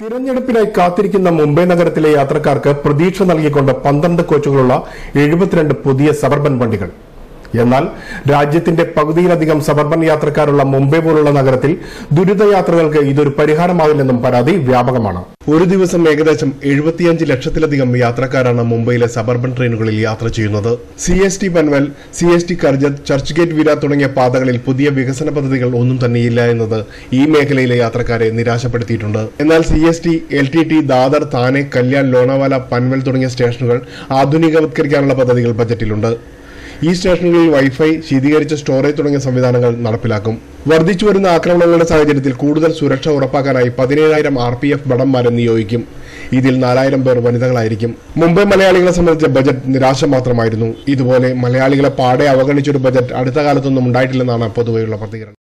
തിരഞ്ഞെടുപ്പിനായി കാത്തിരിക്കുന്ന മുംബൈ നഗരത്തിലെ യാത്രക്കാർക്ക് പ്രതീക്ഷ നൽകിക്കൊണ്ട് പന്ത്രണ്ട് കോച്ചുകളുള്ള എഴുപത്തിരണ്ട് പുതിയ സബർബൻ വണ്ടികൾ എന്നാൽ രാജ്യത്തിന്റെ പകുതിയിലധികം സബർബൻ യാത്രക്കാരുള്ള മുംബൈ പോലുള്ള നഗരത്തിൽ ദുരിതയാത്രകൾക്ക് ഇതൊരു പരിഹാരമാകില്ലെന്നും പരാതി വ്യാപകമാണ് ഒരു ദിവസം ഏകദേശം എഴുപത്തിയഞ്ച് ലക്ഷത്തിലധികം യാത്രക്കാരാണ് മുംബൈയിലെ സബർബൻ ട്രെയിനുകളിൽ യാത്ര ചെയ്യുന്നത് C S T Panvel C S T Karjat Churchgate വിര തുടങ്ങിയ പാതകളിൽ പുതിയ വികസന പദ്ധതികൾ ഒന്നും തന്നെയില്ല എന്നത് ഈ മേഖലയിലെ യാത്രക്കാരെ നിരാശപ്പെടുത്തിയിട്ടുണ്ട് എന്നാൽ C S T L T T Dadar Thane Kalyan Lonavala Panvel തുടങ്ങിയ സ്റ്റേഷനുകൾ ആധുനികവത്കരിക്കാനുള്ള പദ്ധതികൾ ബജറ്റിലുണ്ട് ഈ സ്റ്റേഷനുകളിൽ വൈഫൈ ശീതീകരിച്ച സ്റ്റോറേജ് തുടങ്ങിയ സംവിധാനങ്ങൾ നടപ്പിലാക്കും വർദ്ധിച്ചു വരുന്ന ആക്രമണങ്ങളുടെ സാഹചര്യത്തിൽ കൂടുതൽ സുരക്ഷ ഉറപ്പാക്കാനായി പതിനേഴായിരം ആർ പി എഫ് ഭടന്മാരെ നിയോഗിക്കും ഇതിൽ നാലായിരം പേർ വനിതകളായിരിക്കും മുംബൈ മലയാളികളെ സംബന്ധിച്ച ബജറ്റ് നിരാശ മാത്രമായിരുന്നു ഇതുപോലെ മലയാളികളെ പാടെ അവഗണിച്ചൊരു ബജറ്റ് അടുത്ത കാലത്തൊന്നും ഉണ്ടായിട്ടില്ലെന്നാണ് പൊതുവെയുള്ള പ്രതികരണം